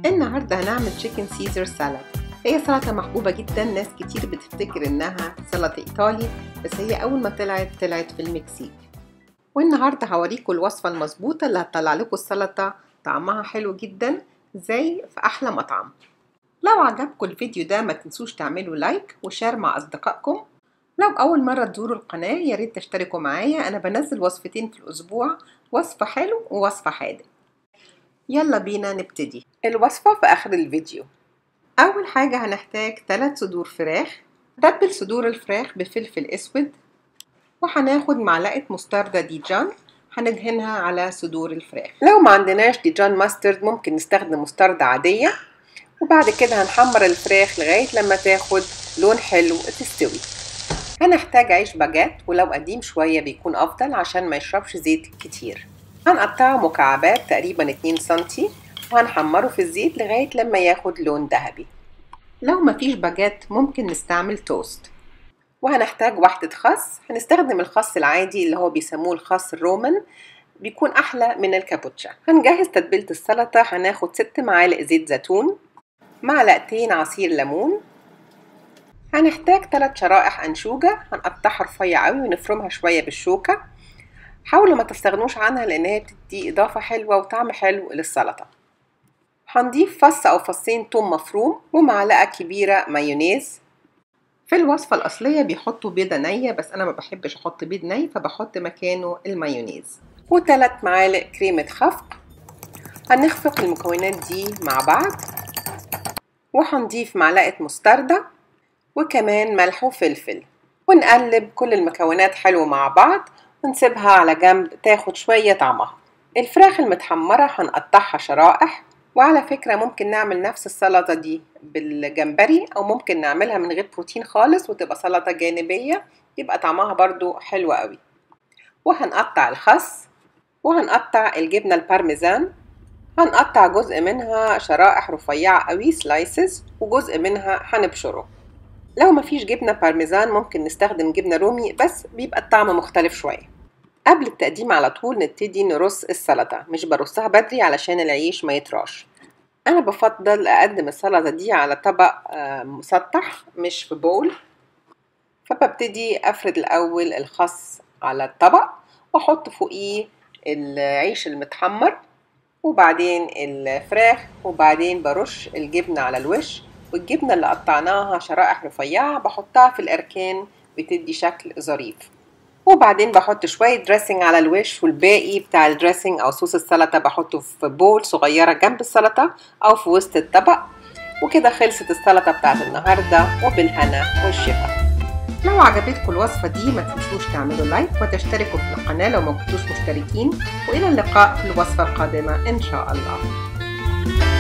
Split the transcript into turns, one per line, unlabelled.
النهاردة هنعمل تشيكن سيزر سالاد هي سلطة محبوبة جدا ناس كتير بتفتكر انها سلطة ايطالي بس هي اول ما طلعت طلعت في المكسيك والنهاردة هوريكم الوصفة المظبوطة اللي هتطلع لكم السلطة طعمها حلو جدا زي في احلى مطعم لو عجبكم الفيديو ده ما تنسوش تعملوا لايك وشير مع اصدقائكم لو اول مرة تزوروا القناة يا ريت تشتركوا معايا انا بنزل وصفتين في الاسبوع وصفة حلو ووصفة حادق يلا بينا نبتدي الوصفة في آخر الفيديو أول حاجة هنحتاج 3 صدور فراخ تبل صدور الفراخ بفلفل أسود وهناخد معلقة مستردة ديجان هندهنها على صدور الفراخ لو ما عندناش ديجان ماسترد ممكن نستخدم مستردة عادية وبعد كده هنحمر الفراخ لغاية لما تاخد لون حلو تستوي هنحتاج عيش باجات ولو قديم شوية بيكون أفضل عشان ما يشربش زيت كتير هنقطعه مكعبات تقريبا 2 سنتي وهنحمره في الزيت لغاية لما ياخد لون ذهبي لو مفيش باجات ممكن نستعمل توست وهنحتاج واحدة خس هنستخدم الخس العادي اللي هو بيسموه الخس الرومان بيكون أحلى من الكابوتشا هنجهز تتبيلة السلطة هناخد ست معالق زيت زيتون معلقتين عصير ليمون هنحتاج ثلاث شرائح أنشوجة هنقطعها رفيع قوي ونفرمها شوية بالشوكة حاولوا ما تستغنوش عنها لان هي بتدي اضافه حلوه وطعم حلو للسلطه هنضيف فص او فصين توم مفروم ومعلقه كبيره مايونيز في الوصفة الأصلية بيحطوا بيضة نية بس أنا ما بحبش أحط بيض ني فبحط مكانه المايونيز وثلاث معالق كريمة خفق هنخفق المكونات دي مع بعض وهنضيف معلقة مستردة وكمان ملح وفلفل ونقلب كل المكونات حلو مع بعض ونسيبها على جنب تاخد شوية طعمها الفراخ المتحمرة هنقطعها شرائح وعلى فكرة ممكن نعمل نفس السلطة دي بالجمبري أو ممكن نعملها من غير بروتين خالص وتبقى سلطة جانبية يبقى طعمها برضو حلو قوي وهنقطع الخس وهنقطع الجبنة البارميزان هنقطع جزء منها شرائح رفيعة قوي سلايسز وجزء منها هنبشره لو مفيش جبنة بارميزان ممكن نستخدم جبنة رومي بس بيبقى الطعم مختلف شوية قبل التقديم على طول نبتدي نرص السلطة مش برصها بدري علشان العيش ما يطراش أنا بفضل أقدم السلطة دي على طبق مسطح مش في بول فببتدي أفرد الأول الخس على الطبق وأحط فوقيه العيش المتحمر وبعدين الفراخ وبعدين برش الجبنة على الوش والجبنة اللي قطعناها شرائح رفيعة بحطها في الأركان بتدي شكل ظريف وبعدين بحط شوية دريسنج على الوش والباقي بتاع الدريسنج أو صوص السلطة بحطه في بول صغيرة جنب السلطة أو في وسط الطبق وكده خلصت السلطة بتاعت النهاردة وبالهنا والشفا لو عجبتكم الوصفة دي ما تنسوش تعملوا لايك وتشتركوا في القناة لو ما كنتوش مشتركين وإلى اللقاء في الوصفة القادمة إن شاء الله